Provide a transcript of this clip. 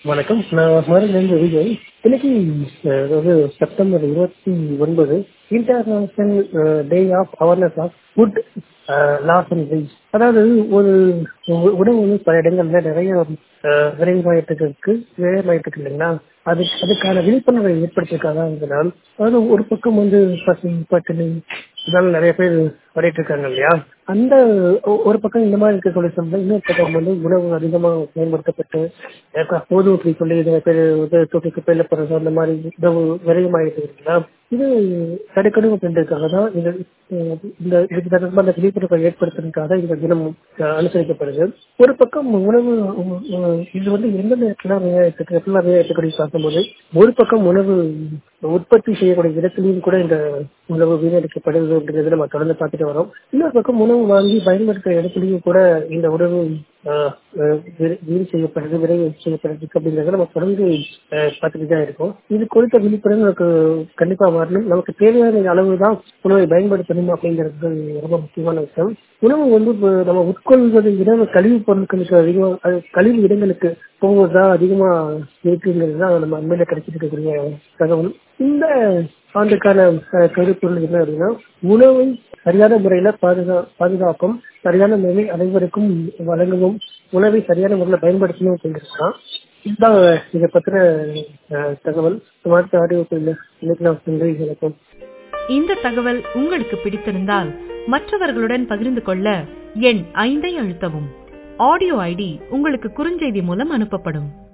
வணக்கம் நான் மதுரையிலேருந்து விஜய் இன்னைக்கு அஹ், அதாவது செப்டம்பர் இருபத்தி ஒன்பது international day of awareness of food loss and weight அதாவது ஒரு உ- உணவு வந்து பல இடங்கள்ல நிறைய அஹ், விரைவாயிட்டு இருக்கு விரைவாயிட்டு இருக்கு இல்லைங்களா அது அதுக்கான விழிப்புணர்வை ஏற்படுத்திருக்காங்க இதனால் அதாவது ஒரு பக்கம் வந்து பசி பட்டினி இதனால நிறைய பேர் பண்ணிட்டு இருக்காங்க இல்லையா அந்த ஒ- ஒரு பக்கம் இந்த மாதிரி இருக்கக்கூடிய சம்பளம் இன்னொரு பக்கம் வந்து உணவு அதிகமாக மேம்படுத்தப்பட்டு அஹ் போதும் அப்படின்னு சொல்லி நிறைய பேர் வந்து தொட்டி குப்பையில போறது அந்த மாதிரி உணவு விரைவாயிட்டு இருக்குங்களா இது தடுக்கணும் அப்படின்றதுக்காக தான் இந்த அஹ் இந்த இதுக்கு தொடர்பான விழிப்புணர்வை ஏற்படுத்துறதுக்காக இந்த தினம் அஹ் அனுசரிக்கப்படுது ஒரு பக்கம் உணவு உ- உ- இது வந்து எந்த நேரத்துல விளையாட்டுக்கு எப்படிலாம் விளையாட்டுக்கூடிய பார்க்கும்போது ஒரு பக்கம் உணவு உற்பத்தி செய்யக்கூடிய இடத்துலையும் கூட இந்த உணவு வீணடிக்கப்படுது அப்படிங்கிறத நம்ம தொடர்ந்து பார்த்துட்டு வரோம் இன்னொரு பக்கம் உணவு வாங்கி பயன்படுத்துற இடத்துலையும் கூட இந்த உணவு ஆஹ், ஆஹ், வீ- வீண் செய்யப்படுது விரைவு செய்யப்படுது அப்படிங்கிறத நம்ம தொடர்ந்து ஆஹ், பார்த்துட்டு தான் இருக்கோம் இது குறித்த விழிப்புணர்வு நமக்கு கண்டிப்பா வரணும் நமக்கு தேவையான அளவு தான் உணவை பயன்படுத்தணும் அப்படிங்கிறது ரொம்ப முக்கியமான விஷயம் உணவு வந்து இப்ப நம்ம உட்கொள்வதை விட கழிவு பொருட்களுக்கு அதிகமா அது கழிவு இடங்களுக்கு போவதுதான் அதிகமா இருக்குங்கிறது தான் நம்ம அண்மையில கிடைச்சிட்டு இருக்கக்கூடிய தகவல் இந்த ஆண்டுக்கான அஹ், கருப்பொருள் என்ன அப்படின்னா உணவை சரியான முறையில பாதுகா பாதுகாப்பும் சரியான முறையில் அனைவருக்கும் வழங்கவும் உணவை சரியான முறையில் பயன்படுத்தணும் அப்படிங்கிறது தான் இதுதான் இதை பத்தின அஹ், தகவல் அடுத்த ஆடியோ இன்னைக்கு நான் நன்றி வணக்கம் இந்த தகவல் உங்களுக்கு பிடித்திருந்தால் மற்றவர்களுடன் பகிர்ந்து கொள்ள எண் ஐந்தை அழுத்தவும் ஆடியோ ஐடி உங்களுக்கு குறுஞ்செய்தி மூலம் அனுப்பப்படும்